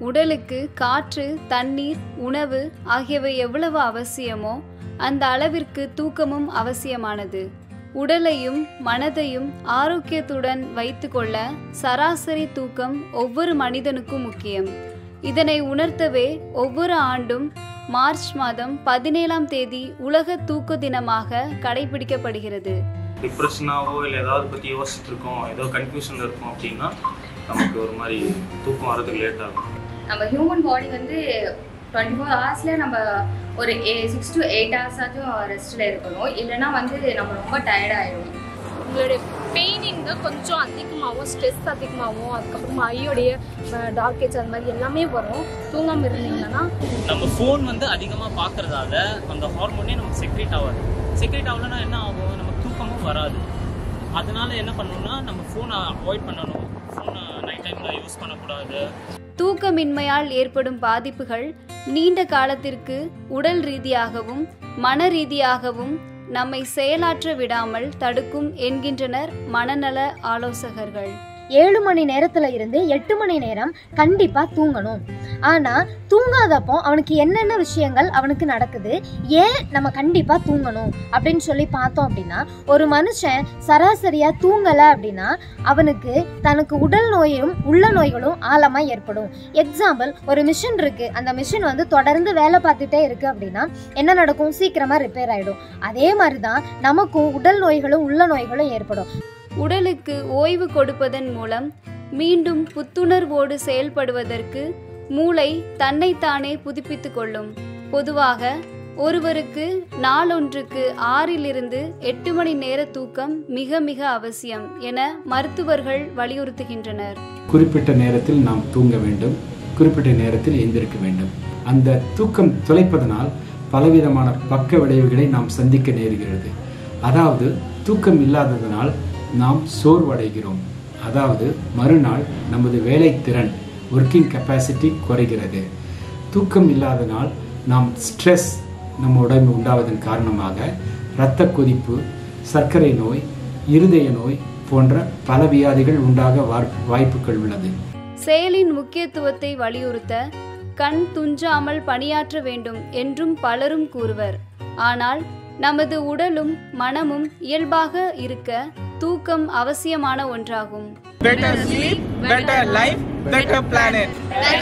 உடலுக்கு காற்று தண்ணீர் உணவு ஆகியவை எவ்வளவு அவசியமோ அந்த அளவிற்கு தூக்கமும் அவசியமானது உடலையும் மனதையும் ஆரோக்கியத்துடன் வைத்துக்கொள்ள சராசரி தூக்கம் ஒவ்வொரு மனிதனுக்கும் முக்கியம் இதனை உணர்த்தவே ஒவ்வொரு ஆண்டும் மார்ச் மாதம் பதினேழாம் தேதி உலக தூக்க தினமாக கடைபிடிக்கப்படுகிறது டிப்ரெஷனாவோ இல்லை ஏதாவது பற்றி யோசிச்சுட்டு இருக்கோம் ஏதோ கன்ஃபியூஷனில் இருக்கோம் அப்படின்னா நமக்கு ஒரு மாதிரி தூக்கம் வரதுக்கு லேட் ஆகும் நம்ம ஹியூமன் பாடி வந்து டுவெண்ட்டி ஃபோர் ஹவர்ஸில் நம்ம ஒரு சிக்ஸ் டு எயிட் ஹவர்ஸ் ஆச்சும் ரெஸ்ட்டில் இருக்கணும் இல்லைன்னா வந்து நம்ம ரொம்ப டயர்ட் ஆயிடும் உங்களுடைய பெயின் இங்கே கொஞ்சம் அதிகமாகவும் ஸ்ட்ரெஸ் அதிகமாகவும் அதுக்கப்புறமா ஐயோடைய டார்க் ஏஜ் அந்த மாதிரி எல்லாமே வரும் தூங்காமல் இருந்தீங்கன்னா நம்ம ஃபோன் வந்து அதிகமாக பார்க்கறதால அந்த ஹார்மோனே நமக்கு செக்ரேட் ஆகாது செக்ரேட் ஆகலன்னா என்ன ஆகும் நமக்கு தூக்கமும் வராது அதனால என்ன பண்ணணும்னா நம்ம ஃபோனை அவாய்ட் பண்ணணும் ஃபோனை நைட் டைமில் யூஸ் பண்ணக்கூடாது தூக்கமின்மையால் ஏற்படும் பாதிப்புகள் நீண்ட காலத்திற்கு உடல் ரீதியாகவும் மன ரீதியாகவும் நம்மை செயலாற்ற விடாமல் தடுக்கும் என்கின்றனர் மனநல ஆலோசகர்கள் ஏழு மணி நேரத்துல இருந்து எட்டு மணி நேரம் கண்டிப்பா தூங்கணும் ஆனா தூங்காதப்போ அவனுக்கு என்னென்ன விஷயங்கள் அவனுக்கு நடக்குது ஏன் நம்ம கண்டிப்பா தூங்கணும் அப்படின்னு சொல்லி பார்த்தோம் அப்படின்னா ஒரு மனுஷன் சராசரியா தூங்கல அப்படின்னா அவனுக்கு தனக்கு உடல் நோயும் உள்ள நோய்களும் ஆழமா ஏற்படும் எக்ஸாம்பிள் ஒரு மிஷின் இருக்கு அந்த மிஷின் வந்து தொடர்ந்து வேலை பார்த்துட்டே இருக்கு அப்படின்னா என்ன நடக்கும் சீக்கிரமா ரிப்பேர் ஆயிடும் அதே மாதிரிதான் நமக்கும் உடல் நோய்களும் உள்ள நோய்களும் ஏற்படும் உடலுக்கு ஓய்வு கொடுப்பதன் மூலம் மீண்டும் புத்துணர்வோடு செயல்படுவதற்கு மூளை தன்னைத்தானே புதுப்பித்துக் கொள்ளும் பொதுவாக ஒருவருக்கு நாளொன்றுக்கு ஆறிலிருந்து எட்டு மணி நேர தூக்கம் மிக மிக அவசியம் என மருத்துவர்கள் வலியுறுத்துகின்றனர் குறிப்பிட்ட நேரத்தில் நாம் தூங்க வேண்டும் குறிப்பிட்ட நேரத்தில் எந்திருக்க வேண்டும் அந்த தூக்கம் தொலைப்பதனால் பலவிதமான பக்க விளைவுகளை நாம் சந்திக்க நேருகிறது அதாவது தூக்கம் இல்லாததனால் நாம் சோர்வடைகிறோம் அதாவது மறுநாள் நமது வேலைத்திறன் ஒர்க்கிங் கெப்பாசிட்டி குறைகிறது தூக்கம் இல்லாதனால் நாம் ஸ்ட்ரெஸ் நம்ம உடம்பு உண்டாவதன் காரணமாக இரத்த கொதிப்பு சர்க்கரை நோய் இருதய நோய் போன்ற பல வியாதிகள் உண்டாக வாய்ப்புகள் உள்ளது செயலின் முக்கியத்துவத்தை வலியுறுத்த கண் துஞ்சாமல் பணியாற்ற வேண்டும் என்றும் பலரும் கூறுவர் ஆனால் நமது உடலும் மனமும் இயல்பாக இருக்க தூக்கம் அவசியமான ஒன்றாகும் Better sleep, better life, better planet.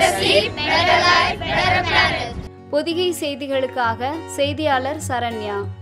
Pothigai செய்திகளுக்காக செய்தியாளர் சரண்யா